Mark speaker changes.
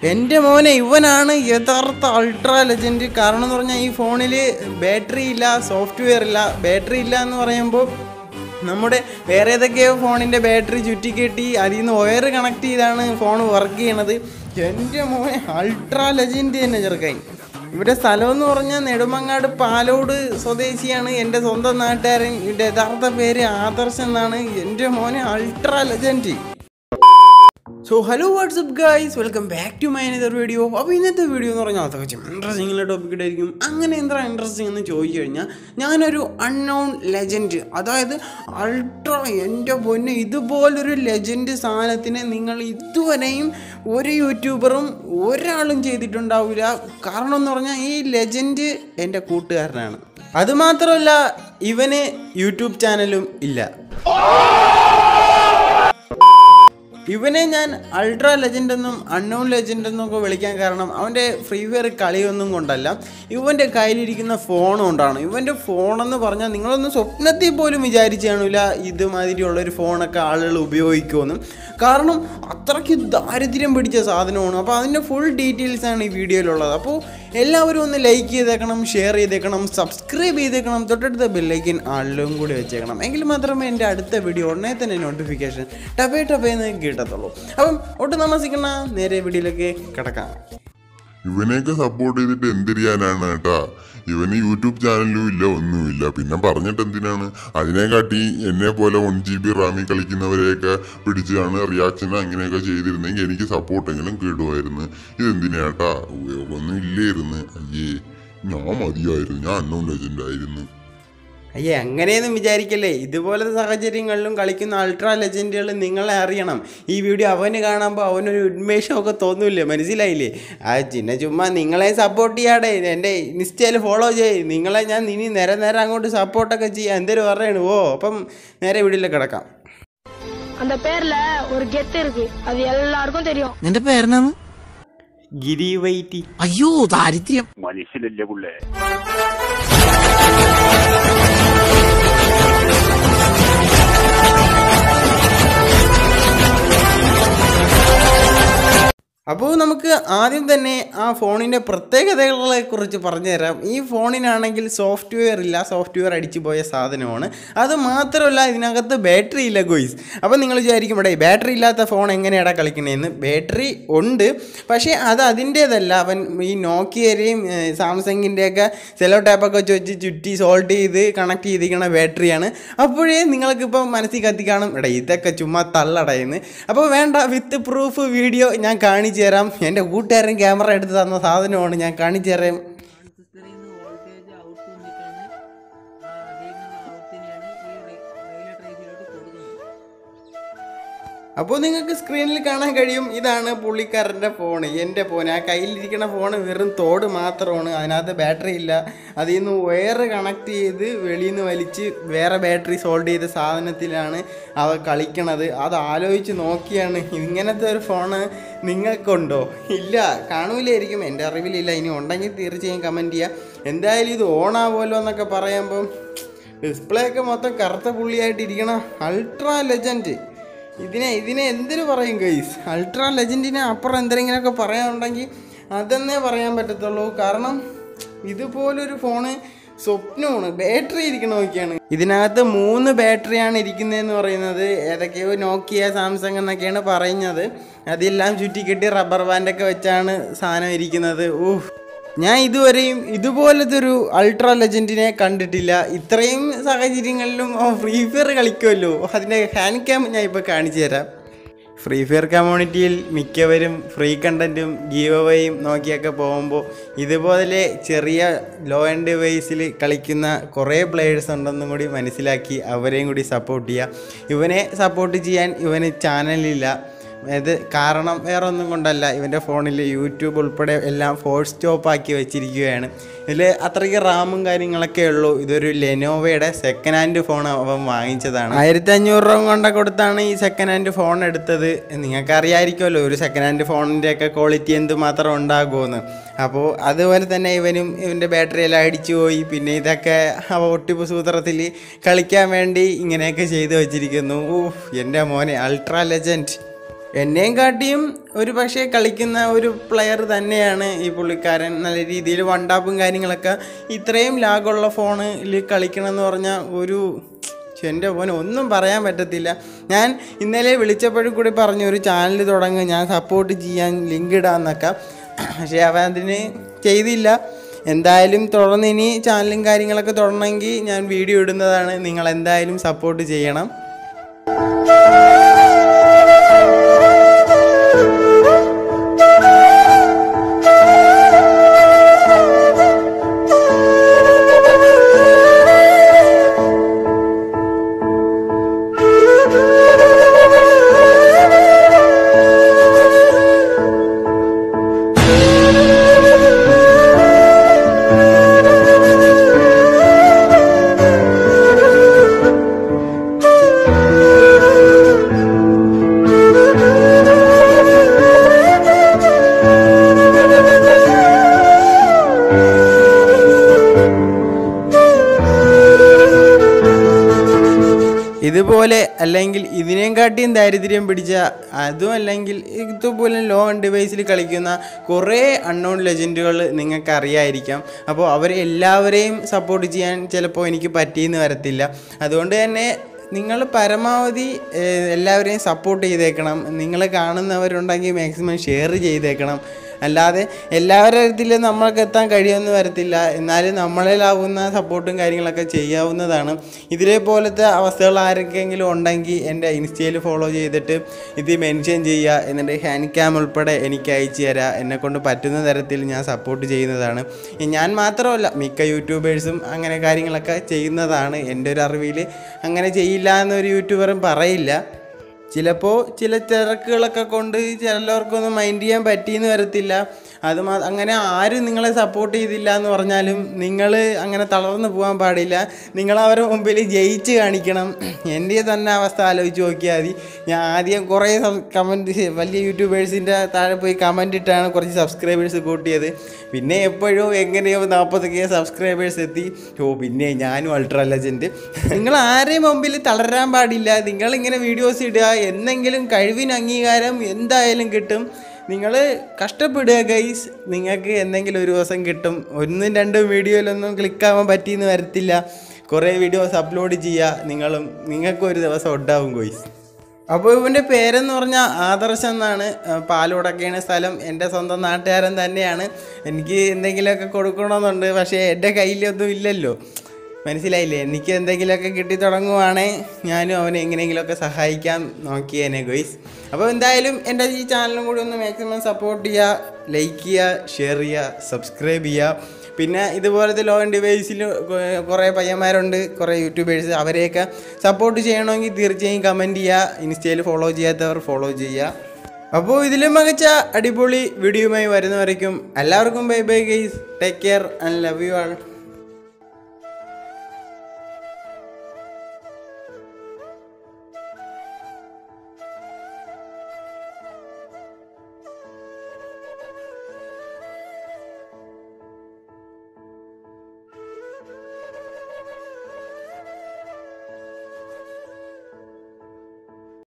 Speaker 1: എൻ്റെ മോനെ ഇവനാണ് യഥാർത്ഥ അൾട്രാ ലെജൻഡ് കാരണം എന്ന് പറഞ്ഞാൽ ഈ ഫോണിൽ ബാറ്ററി ഇല്ല സോഫ്റ്റ്വെയർ ഇല്ല ബാറ്ററി ഇല്ല എന്ന് പറയുമ്പോൾ നമ്മുടെ വേറെ ഏതൊക്കെയോ ഫോണിൻ്റെ ബാറ്ററി ചുറ്റിക്കെട്ടി അതിൽ നിന്ന് വയർ കണക്ട് ചെയ്താണ് ഫോൺ വർക്ക് ചെയ്യണത് എൻ്റെ മോനെ അൾട്രാ ലെജൻഡ് തന്നെ ചെറുക്കായി ഇവിടെ സ്ഥലം എന്ന് പറഞ്ഞാൽ നെടുമങ്ങാട് പാലോട് സ്വദേശിയാണ് എൻ്റെ സ്വന്തം നാട്ടുകാരൻ ഇവിടെ യഥാർത്ഥ പേര് ആദർശ് എന്നാണ് എൻ്റെ മോനെ ultra legend so hello what's up guys welcome back to my another video അപ്പോൾ ഇന്നത്തെ വീഡിയോ എന്ന് പറഞ്ഞാൽ അതൊക്കെ ഇൻട്രസ്റ്റിംഗ് ഉള്ള ടോപ്പിക് ആയിരിക്കും അങ്ങനെ എന്താ ഇൻട്രസ്റ്റിംഗ് എന്ന് ചോദിച്ചു കഴിഞ്ഞാൽ ഞാനൊരു അൺനോൺ ലെജൻഡ് അതായത് അൾട്രാ എൻ്റെ പൊന്നെ ഇതുപോലൊരു ലെജൻഡ് സാധനത്തിന് നിങ്ങൾ ഇതുവരെയും ഒരു യൂട്യൂബറും ഒരാളും ചെയ്തിട്ടുണ്ടാവില്ല കാരണം എന്ന് പറഞ്ഞാൽ ഈ ലെജൻഡ് എൻ്റെ കൂട്ടുകാരനാണ് അതുമാത്രമല്ല ഇവന് യൂട്യൂബ് ചാനലും ഇല്ല ഇവനെ ഞാൻ അൾട്രാ ലെജൻഡ് എന്നും അൺനോൺ ലെജൻഡ് എന്നും ഒക്കെ വിളിക്കാൻ കാരണം അവൻ്റെ ഫ്രീ ഫയർ കളിയൊന്നും കൊണ്ടല്ല ഇവൻ്റെ കയ്യിലിരിക്കുന്ന ഫോൺ കൊണ്ടാണ് ഇവൻ്റെ ഫോണെന്ന് പറഞ്ഞാൽ നിങ്ങളൊന്നും സ്വപ്നത്തിൽ പോലും വിചാരിച്ചു കാണില്ല ഇതുമാതിരിയുള്ള ഒരു ഫോണൊക്കെ ആളുകൾ ഉപയോഗിക്കുമെന്നും കാരണം അത്രയ്ക്ക് ദാരിദ്ര്യം പിടിച്ച സാധനമാണ് അപ്പോൾ അതിൻ്റെ ഫുൾ ഡീറ്റെയിൽസ് ആണ് ഈ വീഡിയോയിലുള്ളത് അപ്പോൾ എല്ലാവരും ഒന്ന് ലൈക്ക് ചെയ്തേക്കണം ഷെയർ ചെയ്തേക്കണം സബ്സ്ക്രൈബ് ചെയ്തേക്കണം തൊട്ടടുത്ത ബെല്ലൈക്കൻ ആളിലും കൂടി വെച്ചേക്കണം എങ്കിൽ മാത്രമേ എൻ്റെ അടുത്ത വീഡിയോ ഉടനെ തന്നെ നോട്ടിഫിക്കേഷൻ ടപേ ടപേന്ന് കിട്ടത്തുള്ളൂ അപ്പം ഒട്ടും താമസിക്കണ നേരെ വീഡിയോയിലേക്ക് കിടക്കാം
Speaker 2: ഇവനെയൊക്കെ സപ്പോർട്ട് ചെയ്തിട്ട് എന്തിരിയാനാണ് കേട്ടാ ഇവന് യൂട്യൂബ് ചാനലും ഇല്ല ഒന്നുമില്ല പിന്നെ പറഞ്ഞിട്ട് എന്തിനാണ് അതിനെക്കാട്ടി എന്നെ പോലെ വൺ ജി ബി റാമി കളിക്കുന്നവരെയൊക്കെ പിടിച്ചാണ് റിയാക്ഷൻ അങ്ങനെയൊക്കെ ചെയ്തിരുന്നെങ്കിൽ എനിക്ക് സപ്പോർട്ടെങ്കിലും കിടുമായിരുന്നു ഇതെന്തിനാട്ടാ ഒന്നും ഇല്ലായിരുന്നു അയ്യേ ഞാൻ മതിയായിരുന്നു ഞാൻ അണ്ണോൺ ലെജൻഡ് ആയിരുന്നു
Speaker 1: അയ്യേ അങ്ങനെയൊന്നും വിചാരിക്കല്ലേ ഇതുപോലത്തെ സാഹചര്യങ്ങളിലും കളിക്കുന്ന അൾട്രാ ലെജൻഡുകൾ നിങ്ങളെ അറിയണം ഈ വീഡിയോ അവന് കാണുമ്പോൾ അവനൊരു ഉന്മേഷമൊക്കെ തോന്നൂല്ലേ മനസ്സിലായില്ലേ ആ ചിന്ന ചുമ്മാ നിങ്ങളെ സപ്പോർട്ട് ചെയ്യാടെ എൻ്റെ ഇൻസ്റ്റയിൽ ഫോളോ ചെയ്യ് നിങ്ങളെ ഞാൻ ഇനി നേരെ നേരെ അങ്ങോട്ട് സപ്പോർട്ടൊക്കെ ചെയ്യാം എന്തേലും പറയണു ഓ അപ്പം നേരെ വീഡിയോയിലേക്ക് കിടക്കാം
Speaker 3: அந்த பேர்ல ஒரு கெத்து இருக்கு அது எல்லாருக்கும் தெரியும்
Speaker 4: നിന്റെ പേരെന്നാന്ന്
Speaker 1: ഗിരി വൈറ്റി
Speaker 4: അയ്യോ ദാരിദ്ര്യം
Speaker 5: മനുഷ്യനല്ലേ പുള്ളേ
Speaker 1: അപ്പോൾ നമുക്ക് ആദ്യം തന്നെ ആ ഫോണിൻ്റെ പ്രത്യേകതകളെ കുറിച്ച് പറഞ്ഞുതരാം ഈ ഫോണിനാണെങ്കിൽ സോഫ്റ്റ്വെയർ ഇല്ല സോഫ്റ്റ്വെയർ അടിച്ചു പോയ സാധനമാണ് അത് മാത്രമല്ല ഇതിനകത്ത് ബാറ്ററി ഇല്ല ഗോയ്സ് അപ്പോൾ നിങ്ങൾ വിചാരിക്കും ഇവിടെ ബാറ്ററി ഇല്ലാത്ത ഫോൺ എങ്ങനെയാണ് കളിക്കണേന്ന് ബാറ്ററി ഉണ്ട് പക്ഷേ അത് അതിൻ്റേതല്ല അവൻ ഈ നോക്കിയരെയും സാംസങ്ങിൻ്റെയൊക്കെ സെലോ ടാപ്പൊക്കെ വെച്ച് വെച്ച് ചുറ്റി സോൾട്ട് ചെയ്ത് കണക്ട് ചെയ്തിരിക്കുന്ന ബാറ്ററിയാണ് അപ്പോഴേ നിങ്ങൾക്കിപ്പോൾ മനസ്സിൽ കത്തി കാണും എടാ ഇതൊക്കെ ചുമ്മാ തള്ളടയെന്ന് അപ്പോൾ വേണ്ട വിത്ത് പ്രൂഫ് വീഡിയോ ഞാൻ കാണിച്ചു തരാം എൻ്റെ കൂട്ടുകാരൻ ക്യാമറ എടുത്ത് തന്ന സാധനമാണ് ഞാൻ കാണിച്ചു തരാം അപ്പോൾ നിങ്ങൾക്ക് സ്ക്രീനിൽ കാണാൻ കഴിയും ഇതാണ് പുള്ളിക്കാരൻ്റെ ഫോൺ എൻ്റെ ഫോൺ ആ കയ്യിലിരിക്കുന്ന ഫോൺ വെറും തോട് മാത്രമാണ് അതിനകത്ത് ബാറ്ററി ഇല്ല അതിൽ നിന്ന് വയറ് കണക്ട് ചെയ്ത് വെളിയിൽ നിന്ന് വലിച്ച് വേറെ ബാറ്ററി സോൾഡ് ചെയ്ത സാധനത്തിലാണ് അവ കളിക്കണത് അത് ആലോചിച്ച് നോക്കിയാണ് ഇങ്ങനത്തെ ഒരു ഫോണ് നിങ്ങൾക്കുണ്ടോ ഇല്ല കാണൂലായിരിക്കും എൻ്റെ അറിവിലില്ല ഇനി ഉണ്ടെങ്കിൽ തീർച്ചയായും കമൻറ്റ് ചെയ്യുക എന്തായാലും ഇത് ഓണാവുമല്ലോ എന്നൊക്കെ പറയുമ്പം ഡിസ്പ്ലേ ഒക്കെ മൊത്തം കറുത്ത പുള്ളിയായിട്ട് ഇരിക്കണം അൾട്രാ ലെജൻഡ് ഇതിനെ ഇതിനെ എന്തിനു പറയും ഗൈസ് അൾട്രാ ലെജൻഡിനെ അപ്പുറം എന്തെങ്കിലുമൊക്കെ പറയാനുണ്ടെങ്കിൽ അതെന്നേ പറയാൻ പറ്റത്തുള്ളൂ കാരണം ഇതുപോലൊരു ഫോണ് സ്വപ്നമാണ് ബാറ്ററി ഇരിക്കണ നോക്കിയാണ് ഇതിനകത്ത് മൂന്ന് ബാറ്ററിയാണ് ഇരിക്കുന്നതെന്ന് പറയുന്നത് ഏതൊക്കെയോ നോക്കിയ സാംസങ് എന്നൊക്കെയാണ് പറയുന്നത് അതെല്ലാം ചുറ്റിക്കെട്ടി റബ്ബർ ബാൻഡൊക്കെ വെച്ചാണ് സാധനം ഇരിക്കുന്നത് ഊഹ് ഞാൻ ഇതുവരെയും ഇതുപോലത്തെ ഒരു അൾട്രാ ലെജൻഡിനെ കണ്ടിട്ടില്ല ഇത്രയും സാഹചര്യങ്ങളിലും ഫ്രീ ഫയർ കളിക്കുമല്ലോ അതിൻ്റെ ഹാൻഡ് ക്യാം ഞാൻ ഇപ്പോൾ കാണിച്ചു തരാം ഫ്രീ ഫയർ കമ്മ്യൂണിറ്റിയിൽ മിക്കവരും ഫ്രീ കണ്ടൻറ്റും ഗീവവേയും നോക്കിയൊക്കെ പോകുമ്പോൾ ഇതുപോലെ ചെറിയ ലോ ആൻഡ് ഡിവൈസിൽ കളിക്കുന്ന കുറേ പ്ലേയേഴ്സ് ഉണ്ടെന്നും കൂടി മനസ്സിലാക്കി അവരെയും കൂടി സപ്പോർട്ട് ചെയ്യുക ഇവനെ സപ്പോർട്ട് ചെയ്യാൻ ഇവന് ചാനലില്ല ഇത് കാരണം വേറെ ഒന്നും കൊണ്ടല്ല ഇവൻ്റെ ഫോണിൽ യൂട്യൂബ് ഉൾപ്പെടെ എല്ലാം ഫോഴ്സ് സ്റ്റോപ്പ് ആക്കി വെച്ചിരിക്കുകയാണ് ഇതിൽ അത്രയ്ക്ക് റാമും കാര്യങ്ങളൊക്കെ ഉള്ളൂ ഇതൊരു ലെനോവയുടെ സെക്കൻഡ് ഹാൻഡ് ഫോൺ അവൻ വാങ്ങിച്ചതാണ് ആയിരത്തി അഞ്ഞൂറ് രൂപ കൊണ്ട കൊടുത്താണ് ഈ സെക്കൻഡ് ഹാൻഡ് ഫോൺ എടുത്തത് നിങ്ങൾക്ക് അറിയാമായിരിക്കുമല്ലോ ഒരു സെക്കൻഡ് ഹാൻഡ് ഫോണിൻ്റെ ഒക്കെ ക്വാളിറ്റി എന്തുമാത്രം ഉണ്ടാകുമെന്ന് അപ്പോൾ അതുപോലെ തന്നെ ഇവനും ഇവൻ്റെ ബാറ്ററി എല്ലാം അടിച്ചു പോയി പിന്നെ ഇതൊക്കെ അവ ഒട്ടിപ്പ് സൂത്രത്തിൽ കളിക്കാൻ വേണ്ടി ഇങ്ങനെയൊക്കെ ചെയ്തു വെച്ചിരിക്കുന്നു ഊഹ് എൻ്റെ മോനെ അൾട്രാ ലെജൻഡ് എന്നെയും കാട്ടിയും ഒരു പക്ഷേ കളിക്കുന്ന ഒരു പ്ലെയർ തന്നെയാണ് ഈ പുള്ളിക്കാരൻ നല്ല രീതിയിൽ വണ്ടാപ്പും കാര്യങ്ങളൊക്കെ ഇത്രയും ലാഗുള്ള ഫോണിൽ കളിക്കണം എന്ന് പറഞ്ഞാൽ ഒരു ശ്ശെ, എൻ്റെ മോനെ ഒന്നും പറയാൻ പറ്റത്തില്ല ഞാൻ ഇന്നലെ വിളിച്ചപ്പോഴും കൂടി പറഞ്ഞു ഒരു ചാനൽ തുടങ്ങുക ഞാൻ സപ്പോർട്ട് ചെയ്യാൻ ലിങ്ക് ഇടാന്നൊക്കെ പക്ഷേ അവൻ അതിന് ചെയ്തില്ല എന്തായാലും തുടർന്ന് ഇനി ചാനലും കാര്യങ്ങളൊക്കെ തുടരണമെങ്കിൽ ഞാൻ വീഡിയോ ഇടുന്നതാണ് നിങ്ങൾ എന്തായാലും സപ്പോർട്ട് ചെയ്യണം ഇതുപോലെ അല്ലെങ്കിൽ ഇതിനേം കാട്ടിയും ദാരിദ്ര്യം പിടിച്ച അതും അല്ലെങ്കിൽ ഇതുപോലെ ലോ ഡിവൈസിൽ കളിക്കുന്ന കുറേ അൺനോൺ ലെജൻഡുകൾ നിങ്ങൾക്ക് അറിയായിരിക്കാം അപ്പോൾ അവരെ എല്ലാവരെയും സപ്പോർട്ട് ചെയ്യാൻ ചിലപ്പോൾ എനിക്ക് പറ്റിയെന്ന് വരത്തില്ല അതുകൊണ്ട് തന്നെ നിങ്ങൾ പരമാവധി ഏഹ്, എല്ലാവരെയും സപ്പോർട്ട് ചെയ്തേക്കണം നിങ്ങൾ കാണുന്നവരുണ്ടെങ്കിൽ മാക്സിമം ഷെയർ ചെയ്തേക്കണം അല്ലാതെ എല്ലാവരുടെ അടുത്തിൽ നമ്മൾക്ക് എത്താൻ കഴിയുമെന്ന് വരത്തില്ല എന്നാലും നമ്മളിലാവുന്ന സപ്പോർട്ടും കാര്യങ്ങളൊക്കെ ചെയ്യാവുന്നതാണ് ഇതിലെ പോലത്തെ അവസ്ഥകൾ ആരൊക്കെങ്കിലും ഉണ്ടെങ്കിൽ എൻ്റെ ഇൻസ്റ്റയിൽ ഫോളോ ചെയ്തിട്ട് ഇത് മെൻഷൻ ചെയ്യുക എന്നിട്ട് ഹാൻഡ് ക്യാം ഉൾപ്പെടെ എനിക്ക് അയച്ചു തരാം എന്നെ കൊണ്ട് പറ്റുന്ന തരത്തിൽ ഞാൻ സപ്പോർട്ട് ചെയ്യുന്നതാണ് ഞാൻ മാത്രമല്ല മിക്ക യൂട്യൂബേഴ്സും അങ്ങനെ കാര്യങ്ങളൊക്കെ ചെയ്യുന്നതാണ് എൻ്റെ ഒരു അറിവിൽ അങ്ങനെ ചെയ്യില്ല എന്നൊരു യൂട്യൂബറും പറയില്ല ചിലപ്പോൾ ചില തിരക്കുകളൊക്കെ കൊണ്ട് ചിലർക്കൊന്നും മൈൻഡ് ചെയ്യാൻ പറ്റിയെന്ന് വരത്തില്ല അത് മാ അങ്ങനെ ആരും നിങ്ങളെ സപ്പോർട്ട് ചെയ്തില്ല എന്ന് പറഞ്ഞാലും നിങ്ങൾ അങ്ങനെ തളർന്നു പോകാൻ പാടില്ല നിങ്ങൾ അവരുടെ മുമ്പിൽ ജയിച്ച് കാണിക്കണം എൻ്റെ തന്നെ അവസ്ഥ ആലോചിച്ച് നോക്കിയാൽ മതി ഞാൻ ആദ്യം കുറേ കമൻറ്റ് വലിയ യൂട്യൂബേഴ്സിൻ്റെ താഴെ പോയി കമൻറ്റ് ഇട്ടാണ് കുറച്ച് സബ്സ്ക്രൈബേഴ്സ് കൂട്ടിയത് പിന്നെ എപ്പോഴും എങ്ങനെയോ നാൽപ്പതൊക്കെ സബ്സ്ക്രൈബേഴ്സ് എത്തി ഓ പിന്നെ ഞാനും അൾട്രാ ലെജൻഡ് നിങ്ങൾ ആരെയും മുമ്പിൽ തളരാൻ പാടില്ല നിങ്ങളിങ്ങനെ വീഡിയോസ് ഇടുക എന്നെങ്കിലും കഴിവിന് അംഗീകാരം എന്തായാലും കിട്ടും നിങ്ങൾ കഷ്ടപ്പെടുക ഗൈസ് നിങ്ങൾക്ക് എന്തെങ്കിലും ഒരു ദിവസം കിട്ടും ഒന്നും രണ്ടും വീഡിയോയിലൊന്നും ക്ലിക്കാവാൻ പറ്റിയെന്ന് വരത്തില്ല കുറേ വീഡിയോസ് അപ്ലോഡ് ചെയ്യുക നിങ്ങളും നിങ്ങൾക്കും ഒരു ദിവസം ഉണ്ടാവും ഗോയ്സ് അപ്പോൾ ഇവൻ്റെ പേരെന്ന് പറഞ്ഞാൽ ആദർശ് എന്നാണ് ആ, പാലോടൊക്കെയാണ് സ്ഥലം എൻ്റെ സ്വന്തം നാട്ടുകാരൻ തന്നെയാണ് എനിക്ക് എന്തെങ്കിലുമൊക്കെ കൊടുക്കണമെന്നുണ്ട് പക്ഷേ എൻ്റെ കയ്യിലൊന്നും ഇല്ലല്ലോ മനസ്സിലായില്ലേ എനിക്ക് എന്തെങ്കിലുമൊക്കെ കിട്ടി തുടങ്ങുവാണേ ഞാനും അവനെ എങ്ങനെയെങ്കിലുമൊക്കെ സഹായിക്കാൻ നോക്കിയേനെ ഗോയ്സ് അപ്പോൾ എന്തായാലും എൻ്റെ ഈ ചാനലും കൂടി ഒന്ന് മാക്സിമം സപ്പോർട്ട് ചെയ്യുക ലൈക്ക് ചെയ്യുക ഷെയർ ചെയ്യുക സബ്സ്ക്രൈബ് ചെയ്യുക പിന്നെ ഇതുപോലത്തെ ലോ ഡിവൈസിൽ കുറേ പയ്യന്മാരുണ്ട് കുറേ യൂട്യൂബേഴ്സ് അവരെയൊക്കെ സപ്പോർട്ട് ചെയ്യണമെങ്കിൽ തീർച്ചയായും കമൻറ്റ് ചെയ്യുക ഇൻസ്റ്റയിൽ ഫോളോ ചെയ്യാത്തവർ ഫോളോ ചെയ്യുക അപ്പോൾ ഇതിലും മികച്ച അടിപൊളി വീഡിയോയുമായി വരുന്നവരേക്കും എല്ലാവർക്കും bye bye guys take care and love you all